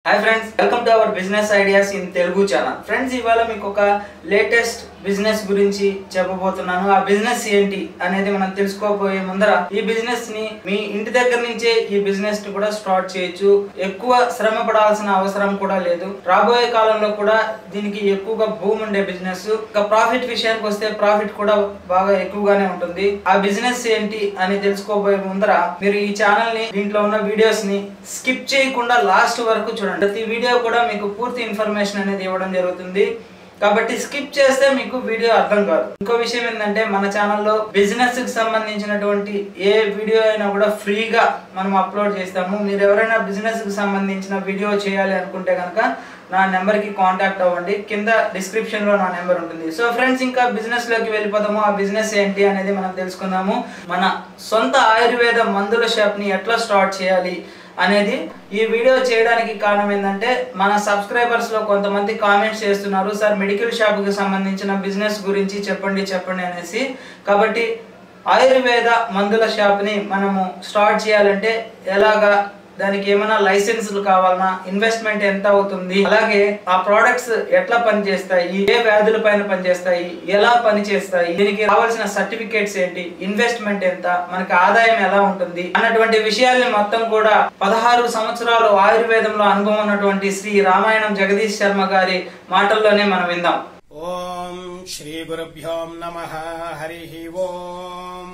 hi friends welcome to our business ideas in Telugu channel friends ఇవాళ మీకు ఒక latest business గురించి చెప్పబోతున్నాను ఆ బిజినెస్ ఏంటి అనేది మనం తెలుసుకోబోయే ముందర ఈ బిజినెస్ ని మీ ఇంటి దగ్గర నుంచే ఈ బిజినెస్ ని కూడా స్టార్ట్ చేయొచ్చు ఎక్కువ శ్రమ పడాల్సిన అవసరం కూడా లేదు రాబోయే కాలంలో కూడా దీనికి ఎక్కువగా భూమి ఉండే బిజినెస్ ఇక ప్రాఫిట్ విషయానికి వస్తే ప్రాఫిట్ కూడా బాగా ఎక్కువగానే ఉంటుంది ఆ బిజినెస్ ఏంటి అని తెలుసుకోబోయే ముందర మీరు ఈ ఛానల్ ని దీంట్లో ఉన్న వీడియోస్ ని స్కిప్ చేయకుండా లాస్ట్ వరకు చూడండి ప్రతి వీడియో కూడా మీకు పూర్తి ఇన్ఫర్మేషన్ అనేది ఇవ్వడం జరుగుతుంది కాబట్టి స్కిప్ చేస్తే మీకు వీడియో అర్థం కాదు ఇంకో విషయం ఏంటంటే మన ఛానల్లో బిజినెస్ కి సంబంధించినటువంటి ఏ వీడియో అయినా కూడా ఫ్రీగా మనం అప్లోడ్ చేస్తాము మీరు ఎవరైనా బిజినెస్ కి సంబంధించిన వీడియో చేయాలి అనుకుంటే కనుక నా నెంబర్ కి కాంటాక్ట్ అవ్వండి కింద డిస్క్రిప్షన్ లో నా నెంబర్ ఉంటుంది సో ఫ్రెండ్స్ ఇంకా బిజినెస్ లోకి వెళ్ళిపోతాము ఆ బిజినెస్ ఏంటి అనేది మనం తెలుసుకుందాము మన సొంత ఆయుర్వేద మందుల షాప్ ని ఎట్లా స్టార్ట్ చేయాలి అనేది ఈ వీడియో చేయడానికి కారణం ఏంటంటే మన సబ్స్క్రైబర్స్ లో కొంతమంది కామెంట్స్ చేస్తున్నారు సార్ మెడికల్ షాప్ కి సంబంధించిన బిజినెస్ గురించి చెప్పండి చెప్పండి అనేసి కాబట్టి ఆయుర్వేద మందుల షాప్ ని మనము స్టార్ట్ చేయాలంటే ఎలాగా దానికి ఏమైనా లైసెన్సులు కావాలన్నా ఇన్వెస్ట్మెంట్ ఎంత అవుతుంది అలాగే ఆ ప్రోడక్ట్స్ ఎట్లా పనిచేస్తాయి ఏ వ్యాధుల పైన పనిచేస్తాయి ఎలా పనిచేస్తాయి దీనికి కావాల్సిన సర్టిఫికేట్స్ ఏంటి ఇన్వెస్ట్మెంట్ ఎంత మనకి ఆదాయం ఎలా ఉంటుంది అన్నటువంటి విషయాల్ని మొత్తం కూడా పదహారు సంవత్సరాలు ఆయుర్వేదంలో అనుభవం ఉన్నటువంటి శ్రీ రామాయణం జగదీష్ శర్మ గారి మాటల్లోనే మనం విందాం ఓం శ్రీ గురుభ్యోం నమ హరి ఓం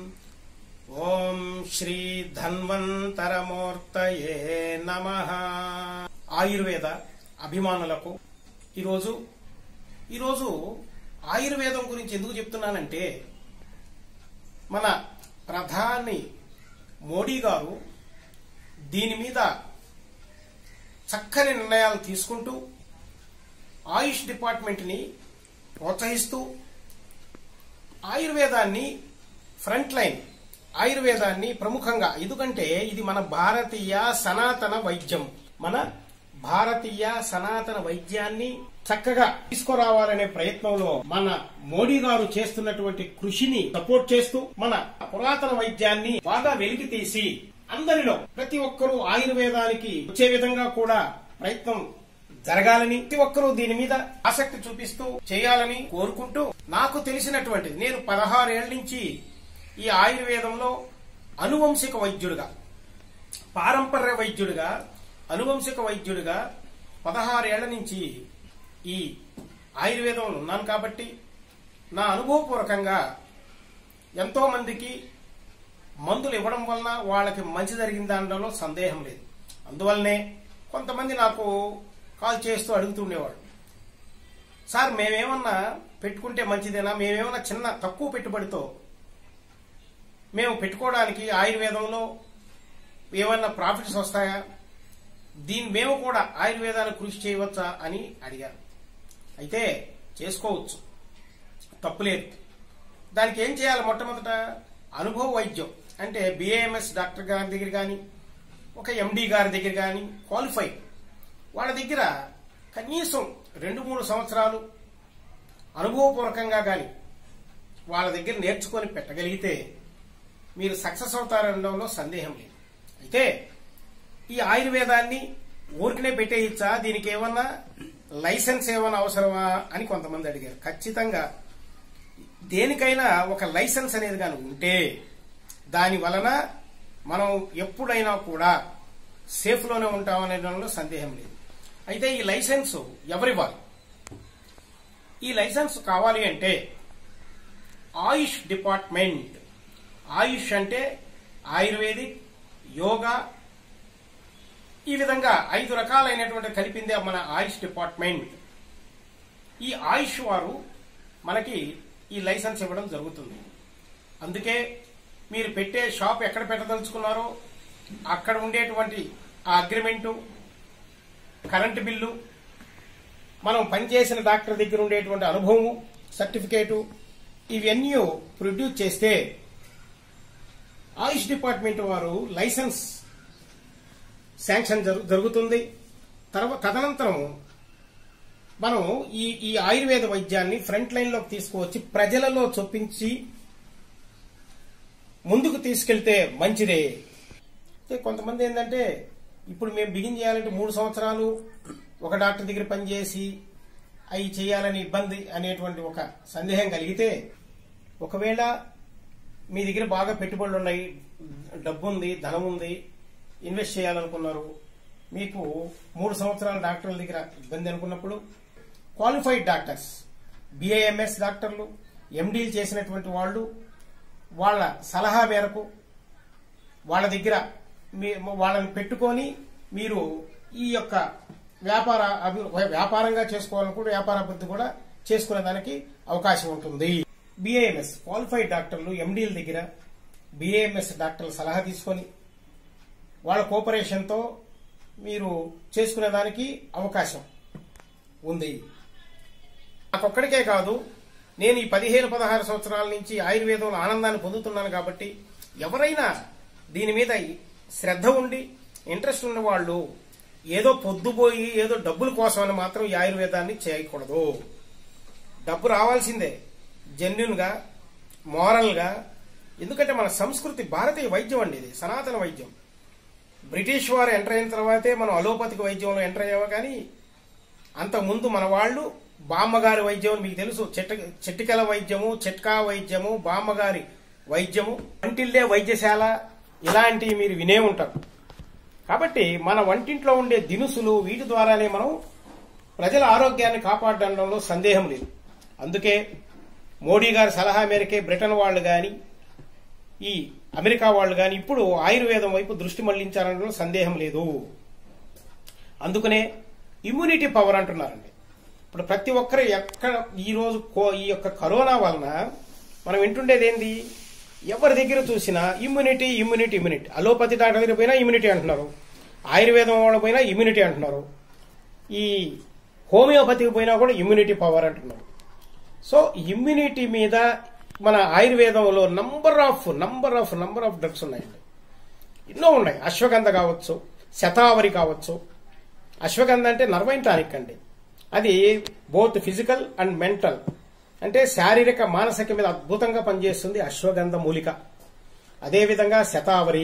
ఓం శ్రీ ధన్వంతరమూర్తయే నమ ఆయుర్వేద అభిమానులకు ఈరోజు ఈరోజు ఆయుర్వేదం గురించి ఎందుకు చెప్తున్నానంటే మన ప్రధాని మోడీ గారు దీని మీద చక్కని నిర్ణయాలు తీసుకుంటూ ఆయుష్ డిపార్ట్మెంట్ని ప్రోత్సహిస్తూ ఆయుర్వేదాన్ని ఫ్రంట్ లైన్ ఆయుర్వేదాన్ని ప్రముఖంగా ఎందుకంటే ఇది మన భారతీయ సనాతన వైద్యం మన భారతీయ సనాతన వైద్యాన్ని చక్కగా తీసుకురావాలనే ప్రయత్నంలో మన మోడీ గారు చేస్తున్నటువంటి కృషిని సపోర్ట్ చేస్తూ మన పురాతన వైద్యాన్ని బాగా వెలికి తీసి అందరిలో ప్రతి ఒక్కరూ ఆయుర్వేదానికి వచ్చే విధంగా కూడా ప్రయత్నం జరగాలని ప్రతి ఒక్కరూ దీని మీద ఆసక్తి చూపిస్తూ చేయాలని కోరుకుంటూ నాకు తెలిసినటువంటిది నేను పదహారేళ్ల నుంచి ఈ ఆయుర్వేదంలో అనువంశిక వైద్యుడిగా పారంపర్య వైద్యుడిగా అనువంశిక వైద్యుడిగా పదహారేళ్ల నుంచి ఈ ఆయుర్వేదంలో ఉన్నాను కాబట్టి నా అనుభవపూర్వకంగా ఎంతో మందికి మందులు ఇవ్వడం వలన వాళ్ళకి మంచి జరిగిన దాంట్లో సందేహం లేదు అందువల్లనే కొంతమంది నాకు కాల్ చేస్తూ అడుగుతుండేవాడు సార్ మేమేమన్నా పెట్టుకుంటే మంచిదేనా మేమేమన్నా చిన్న తక్కువ పెట్టుబడితో మేము పెట్టుకోవడానికి ఆయుర్వేదంలో ఏమన్నా ప్రాఫిట్స్ వస్తాయా దీన్ని మేము కూడా ఆయుర్వేదాన్ని కృషి చేయవచ్చా అని అడిగారు అయితే చేసుకోవచ్చు తప్పులేదు దానికి ఏం చేయాలి మొట్టమొదట అనుభవ వైద్యం అంటే బిఏఎంఎస్ డాక్టర్ గారి దగ్గర కానీ ఒక ఎండి గారి దగ్గర కానీ క్వాలిఫైడ్ వాళ్ళ దగ్గర కనీసం రెండు మూడు సంవత్సరాలు అనుభవపూర్వకంగా కానీ వాళ్ళ దగ్గర నేర్చుకొని పెట్టగలిగితే మీరు సక్సెస్ అవుతారనడంలో సందేహం లేదు అయితే ఈ ఆయుర్వేదాన్ని ఊరికనే పెట్టేయచ్చా దీనికి ఏమన్నా లైసెన్స్ ఏమైనా అవసరమా అని కొంతమంది అడిగారు ఖచ్చితంగా దేనికైనా ఒక లైసెన్స్ అనేది కానీ ఉంటే దాని వలన మనం ఎప్పుడైనా కూడా సేఫ్ లోనే ఉంటామనే దానిలో సందేహం లేదు అయితే ఈ లైసెన్స్ ఎవరివ్వాలి ఈ లైసెన్స్ కావాలి అంటే ఆయుష్ డిపార్ట్మెంట్ ఆయుష్ అంటే ఆయుర్వేదిక్ యోగా ఈ విధంగా ఐదు రకాలైనటువంటి కలిపిందే మన ఆయుష్ డిపార్ట్మెంట్ ఈ ఆయుష్ వారు మనకి ఈ లైసెన్స్ ఇవ్వడం జరుగుతుంది అందుకే మీరు పెట్టే షాప్ ఎక్కడ పెట్టదలుచుకున్నారో అక్కడ ఉండేటువంటి ఆ అగ్రిమెంటు కరెంటు బిల్లు మనం పనిచేసిన డాక్టర్ దగ్గర ఉండేటువంటి అనుభవం సర్టిఫికేటు ఇవన్నీ ప్రొడ్యూస్ చేస్తే ఆయుష్ డిపార్ట్మెంట్ వారు లైసెన్స్ శాంక్షన్ జరు- జరుగుతుంది తర్వాత తదనంతరం మనం ఈ ఈ ఆయుర్వేద వైద్యాన్ని ఫ్రంట్ లైన్ లోకి తీసుకువచ్చి ప్రజలలో చొప్పించి ముందుకు తీసుకెళ్తే మంచిదే అయితే కొంతమంది ఏంటంటే ఇప్పుడు మేము బిగిన్ చేయాలంటే మూడు సంవత్సరాలు ఒక డాక్టర్ దగ్గర పనిచేసి అవి చేయాలని ఇబ్బంది అనేటువంటి ఒక సందేహం కలిగితే ఒకవేళ మీ దగ్గర బాగా పెట్టుబడులు ఉన్నాయి డబ్బు ఉంది ధనం ఉంది ఇన్వెస్ట్ చేయాలనుకున్నారు మీకు మూడు సంవత్సరాల డాక్టర్ల దగ్గర ఇబ్బంది అనుకున్నప్పుడు క్వాలిఫైడ్ డాక్టర్స్ బిఐఎంఎస్ డాక్టర్లు ఎండీలు చేసినటువంటి వాళ్ళు వాళ్ళ సలహా మేరకు వాళ్ళ దగ్గర మీ వాళ్ళని పెట్టుకొని మీరు ఈ యొక్క వ్యాపార అభి వ్యాపారంగా చేసుకోవాలనుకుంటే వ్యాపార అభివృద్ధి కూడా చేసుకునే దానికి అవకాశం ఉంటుంది బిఏఎంఎస్ క్వాలిఫైడ్ డాక్టర్లు ఎండీల దగ్గర బిఏఎంఎస్ డాక్టర్ల సలహా తీసుకొని వాళ్ళ కోఆపరేషన్తో మీరు చేసుకునే దానికి అవకాశం ఉంది నాకొక్కడికే కాదు నేను ఈ పదిహేను పదహారు సంవత్సరాల నుంచి ఆయుర్వేదంలో ఆనందాన్ని పొందుతున్నాను కాబట్టి ఎవరైనా దీని మీద శ్రద్ధ ఉండి ఇంట్రెస్ట్ ఉన్న వాళ్ళు ఏదో పొద్దుపోయి ఏదో డబ్బుల కోసమని మాత్రం ఈ ఆయుర్వేదాన్ని చేయకూడదు డబ్బు రావాల్సిందే జెన్యున్ గా మోరల్ గా ఎందుకంటే మన సంస్కృతి భారతీయ వైద్యం అండి ఇది సనాతన వైద్యం బ్రిటిష్ వారు ఎంటర్ అయిన తర్వాతే మనం అలోపతిక వైద్యంలో ఎంటర్ అయ్యాము కానీ అంతకుముందు మన వాళ్ళు బామ్మగారి వైద్యం అని మీకు తెలుసు చెట్ట చెట్టికల వైద్యము చిట్కా వైద్యము బామ్మగారి వైద్యము వంటిల్లే వైద్యశాల ఇలాంటివి మీరు వినే ఉంటారు కాబట్టి మన వంటింట్లో ఉండే దినుసులు వీటి ద్వారానే మనం ప్రజల ఆరోగ్యాన్ని కాపాడడంలో సందేహం లేదు అందుకే మోడీ గారి సలహా మేరకే బ్రిటన్ వాళ్ళు గాని ఈ అమెరికా వాళ్ళు గాని ఇప్పుడు ఆయుర్వేదం వైపు దృష్టి మళ్లించాలనడంలో సందేహం లేదు అందుకనే ఇమ్యూనిటీ పవర్ అంటున్నారండి ఇప్పుడు ప్రతి ఒక్కరు ఎక్కడ ఈ రోజు కో- ఈ యొక్క కరోనా వలన మనం వింటుండేది ఏంది ఎవరి దగ్గర చూసినా immunity immunity immunity allopathy doctor దగ్గర పోయినా ఇమ్యూనిటీ అంటున్నారు ఆయుర్వేదం వాళ్ళ పోయినా ఇమ్యూనిటీ అంటున్నారు ఈ హోమియోపతికి పోయినా కూడా ఇమ్యూనిటీ పవర్ అంటున్నారు సో ఇమ్యూనిటీ మీద మన ఆయుర్వేదంలో number of number of number of drugs ఉన్నాయండి ఎన్నో ఉన్నాయి అశ్వగంధ కావచ్చు శతావరి కావచ్చు అశ్వగంధ అంటే నర్వైన్ టానిక్ అండి అది బోత్ ఫిజికల్ అండ్ మెంటల్ అంటే శారీరక మానసిక మీద అద్భుతంగా పనిచేస్తుంది అశ్వగంధ మూలిక అదేవిధంగా శతావరి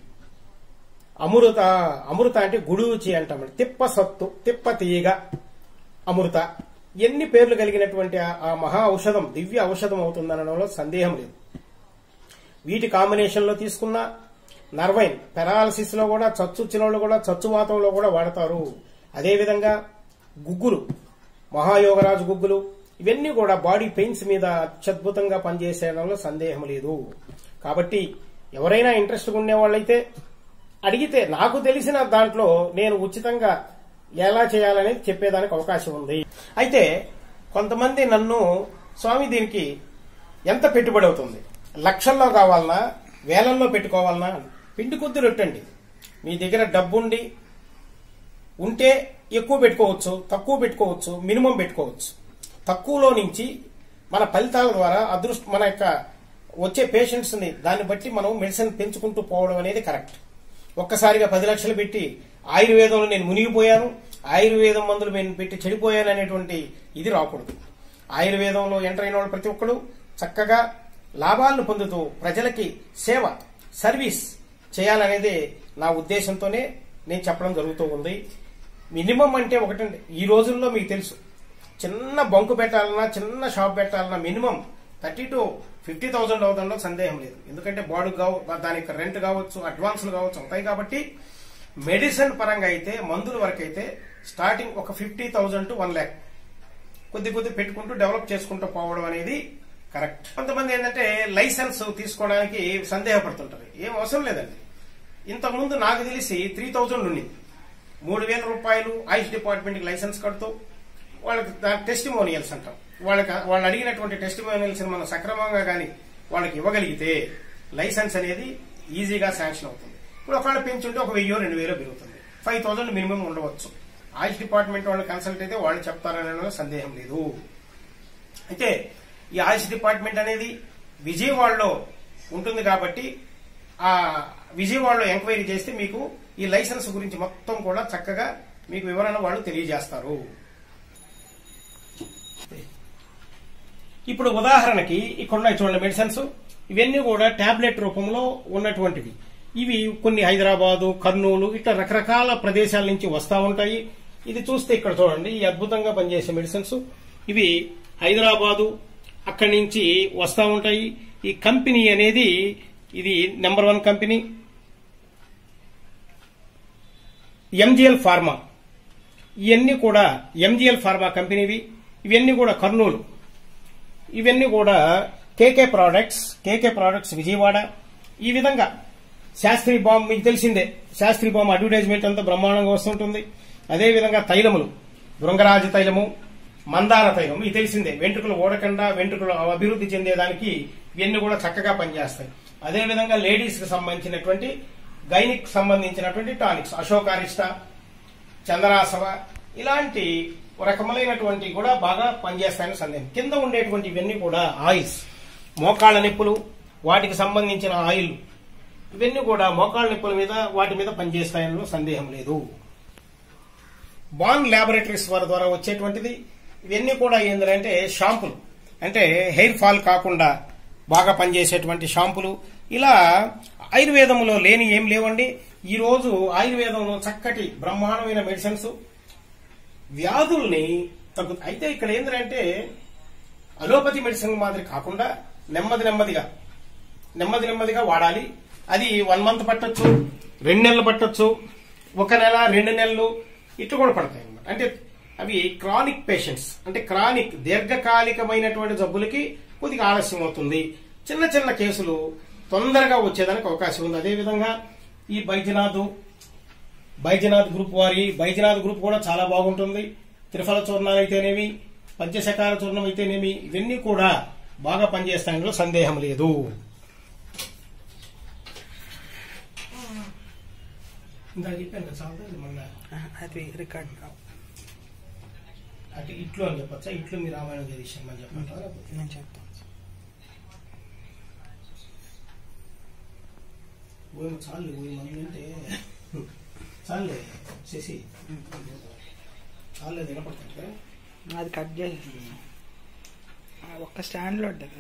అమృత అమృత అంటే గుడుచి అంటామండి తిప్ప సత్తు తిప్ప తీగ అమృత ఎన్ని పేర్లు కలిగినటువంటి ఆ- ఆ మహా ఔషధం దివ్య ఔషధం అవుతుందనడంలో సందేహం లేదు వీటి కాంబినేషన్ లో తీసుకున్న నర్వైన్ పెరాలసిస్ లో కూడా చచ్చుచ్చిన వాళ్ళు కూడా చచ్చువాతంలో కూడా వాడతారు అదేవిధంగా గుగ్గులు మహాయోగరాజు గుగ్గులు ఇవన్నీ కూడా బాడీ పెయిన్స్ మీద అత్యద్భుతంగా పనిచేసేయడంలో సందేహం లేదు కాబట్టి ఎవరైనా ఇంట్రెస్ట్ ఉండే వాళ్ళైతే అడిగితే నాకు తెలిసిన దాంట్లో నేను ఉచితంగా ఎలా చేయాలనేది చెప్పేదానికి అవకాశం ఉంది అయితే కొంతమంది నన్ను స్వామి దీనికి ఎంత పెట్టుబడి అవుతుంది లక్షల్లో కావాలనా వేలల్లో పెట్టుకోవాలనా పిండి కొద్ది రొట్టండి మీ దగ్గర డబ్బుండి ఉంటే ఎక్కువ పెట్టుకోవచ్చు తక్కువ పెట్టుకోవచ్చు మినిమం పెట్టుకోవచ్చు తక్కువలో నుంచి మన ఫలితాల ద్వారా అదృష్ట మన యొక్క వచ్చే పేషెంట్స్ ని దాన్ని బట్టి మనం మెడిసిన్ పెంచుకుంటూ పోవడం అనేది కరెక్ట్ ఒక్కసారిగా పది లక్షలు పెట్టి ఆయుర్వేదంలో నేను మునిగిపోయాను ఆయుర్వేదం మందులు నేను పెట్టి చెడిపోయాను అనేటువంటి ఇది రాకూడదు ఆయుర్వేదంలో ఎంటర్ అయిన వాళ్ళు ప్రతి ఒక్కడు చక్కగా లాభాలను పొందుతూ ప్రజలకి సేవ సర్వీస్ చేయాలనేదే నా ఉద్దేశంతోనే నేను చెప్పడం జరుగుతూ ఉంది మినిమం అంటే ఒకటండి ఈ రోజుల్లో మీకు తెలుసు చిన్న బంకు పెట్టాలన్నా చిన్న షాప్ పెట్టాలన్నా minimum thirty to fifty thousand అవుతుందో సందేహం లేదు ఎందుకంటే బాడీ కావ దానికి రెంట్ కావచ్చు అడ్వాన్స్లు కావచ్చు అవుతాయి కాబట్టి మెడిసిన్ పరంగా అయితే మందుల వరకు అయితే స్టార్టింగ్ ఒక fifty thousand to one lakh కొద్ది కొద్ది పెట్టుకుంటూ డెవలప్ చేసుకుంటూ పోవడం అనేది కరెక్ట్ కొంతమంది ఏంటంటే లైసెన్స్ తీసుకోవడానికి సందేహపడుతుంటారు ఏం అవసరం లేదండి ఇంతకుముందు నాకు తెలిసి త్రీ థౌజండ్ ఉంది మూడు వేల రూపాయలు ఆయుష్ డిపార్ట్మెంట్ కి లైసెన్స్ కడుతూ వాళ్ళకి టెస్టిమోనియల్స్ అంటాం వాళ్ళకి వాళ్ళు అడిగినటువంటి టెస్టిమోనియల్స్ మనం సక్రమంగా కానీ వాళ్ళకి ఇవ్వగలిగితే లైసెన్స్ అనేది ఈజీగా శాంక్షన్ అవుతుంది ఇప్పుడు ఒకవేళ పెంచుంటే ఒక వెయ్యో రెండు వేలో పెరుగుతుంది ఫైవ్ థౌసండ్ మినిమం ఉండవచ్చు ఆయుష్ డిపార్ట్మెంట్ వాళ్ళు కన్సల్ట్ అయితే వాళ్ళు చెప్తారనే సందేహం లేదు అయితే ఈ ఆయుష్ డిపార్ట్మెంట్ అనేది విజయవాడలో ఉంటుంది కాబట్టి ఆ విజయవాడలో ఎంక్వైరీ చేస్తే మీకు ఈ లైసెన్స్ గురించి మొత్తం కూడా చక్కగా మీకు వివరణ వాళ్ళు తెలియజేస్తారు ఇప్పుడు ఉదాహరణకి ఇక్కడ ఉన్నాయి చూడండి మెడిసిన్స్ ఇవన్నీ కూడా టాబ్లెట్ రూపంలో ఉన్నటువంటివి ఇవి కొన్ని హైదరాబాదు కర్నూలు ఇట్లా రకరకాల ప్రదేశాల నుంచి వస్తూ ఉంటాయి ఇది చూస్తే ఇక్కడ చూడండి ఈ అద్భుతంగా పనిచేసే మెడిసిన్స్ ఇవి హైదరాబాదు అక్కడి నుంచి వస్తూ ఉంటాయి ఈ కంపెనీ అనేది ఇది number one company MGL pharma ఇవన్నీ కూడా ఎంజిఎల్ ఫార్మా కంపెనీవి ఇవన్నీ కూడా కర్నూలు ఇవన్నీ కూడా KK products KK products Vijayawada ఈ విధంగా శాస్త్రి బాంబ్ మీకు తెలిసిందే శాస్త్రి బాంబ్ అడ్వర్టైజ్మెంట్ అంతా బ్రహ్మాండంగా వస్తుంటుంది అదే విధంగా తైలములు భృంగరాజ తైలము మందార తైలం ఇది తెలిసిందే వెంట్రుకలు ఓడకుండా వెంట్రుకలు అభివృద్ధి చెందేదానికి ఇవన్నీ కూడా చక్కగా పనిచేస్తాయి అదే విధంగా లేడీస్ కి సంబంధించినటువంటి గైనిక్ సంబంధించినటువంటి టానిక్స్ అశోకారిష్ట చందనాసవ ఇలాంటి రకములైనటువంటి కూడా బాగా పనిచేస్తాయని సందేహం కింద ఉండేటువంటి ఇవన్నీ కూడా ఆయిల్స్ మోకాళ్ళ నొప్పులు వాటికి సంబంధించిన ఆయిల్ ఇవన్నీ కూడా మోకాళ్ళ నొప్పుల మీద వాటి మీద పనిచేస్తాయని సందేహం లేదు బాన్ ల్యాబొరేటరీస్ వారి ద్వారా వచ్చేటువంటిది ఇవన్నీ కూడా ఏంటంటే షాంపులు అంటే హెయిర్ ఫాల్ కాకుండా బాగా పనిచేసేటువంటి షాంపులు ఇలా ఆయుర్వేదంలో లేని ఏం లేవండి ఈ రోజు ఆయుర్వేదంలో చక్కటి బ్రహ్మాండమైన మెడిసిన్స్ వ్యాధుల్ని తగ్గు అయితే ఇక్కడ ఏంటంటే అలోపతి మెడిసిన్ మాదిరి కాకుండా నెమ్మది నెమ్మదిగా నెమ్మది నెమ్మదిగా వాడాలి అది వన్ మంత్ పట్టొచ్చు రెండు నెలలు పట్టొచ్చు ఒక నెల రెండు నెలలు ఇట్లా కూడా పడతాయి అన్నమాట అంటే అవి క్రానిక్ పేషెంట్స్ అంటే క్రానిక్ దీర్ఘకాలికమైనటువంటి జబ్బులకి కొద్దిగా ఆలస్యం అవుతుంది చిన్న చిన్న కేసులు తొందరగా వచ్చేదానికి అవకాశం ఉంది అదేవిధంగా ఈ బైద్యనాథ్ బైద్యనాథ్ గ్రూప్ వారి బైద్యనాథ్ గ్రూప్ కూడా చాలా బాగుంటుంది త్రిఫల చూర్ణాలు అయితేనేమి పంచశకార చూర్ణం అయితేనేమి ఇవన్నీ కూడా బాగా పనిచేస్తాయని సందేహం లేదు ఇందాక చెప్పాను కదా సార్ అది మళ్ళా అది రికార్డ్ అంటే ఇట్లు అని చెప్పచ్చా ఇట్లు మీ రామాయణం చదివించామని చెప్పంటారా నేను చెప్తాను ఓ చాలు ఓ మంది అంటే చాలే శశి చాలే వినపడుతుంది కదా అది కట్ చేసి ఒక్క స్టాండ్లో ఉంటుంది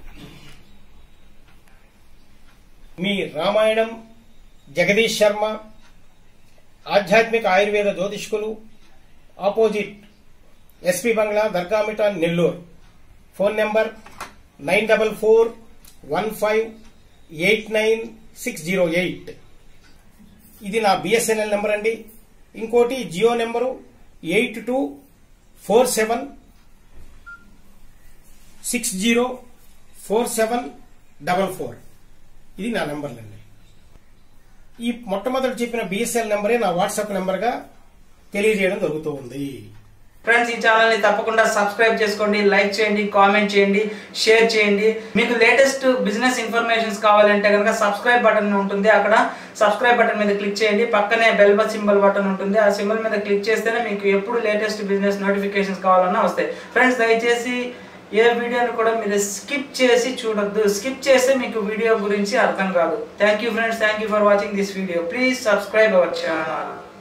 మీ రామాయణం జగదీష్ శర్మ ఆధ్యాత్మిక ఆయుర్వేద జ్యోతిష్కులు opposite SP bungalow Dargamitta Nellore phone number nine double four one five eight nine six zero eight ఇది నా బిఎస్ఎన్ఎల్ నెంబర్ అండి ఇంకోటి Jio number eight two four seven six zero four seven double four ఇది నా నెంబర్లండి ఈ మొట్టమొదటి చెప్పిన బిఎస్ఎల్ నెంబరే నా వాట్సాప్ నెంబర్గా తెలియజేయడం జరుగుతూ ఉంది ఫ్రెండ్స్ ఈ ఛానల్ ని తప్పకుండా సబ్స్క్రైబ్ చేసుకోండి లైక్ చేయండి కామెంట్ చేయండి షేర్ చేయండి మీకు లేటెస్ట్ బిజినెస్ ఇన్ఫర్మేషన్స్ కావాలంటే కనుక సబ్స్క్రైబ్ బటన్ ఉంటుంది అక్కడ సబ్స్క్రైబ్ బటన్ మీద క్లిక్ చేయండి పక్కనే బెల్ సింబల్ బటన్ ఉంటుంది ఆ సింబల్ మీద క్లిక్ చేస్తేనే మీకు ఎప్పుడు లేటెస్ట్ బిజినెస్ నోటిఫికేషన్స్ కావాలన్నా వస్తాయి ఫ్రెండ్స్ దయచేసి ఏ వీడియోని కూడా మీరు స్కిప్ చేసి చూడొద్దు స్కిప్ చేస్తే మీకు వీడియో గురించి అర్థం కాదు thank you friends thank you for watching this video please subscribe our channel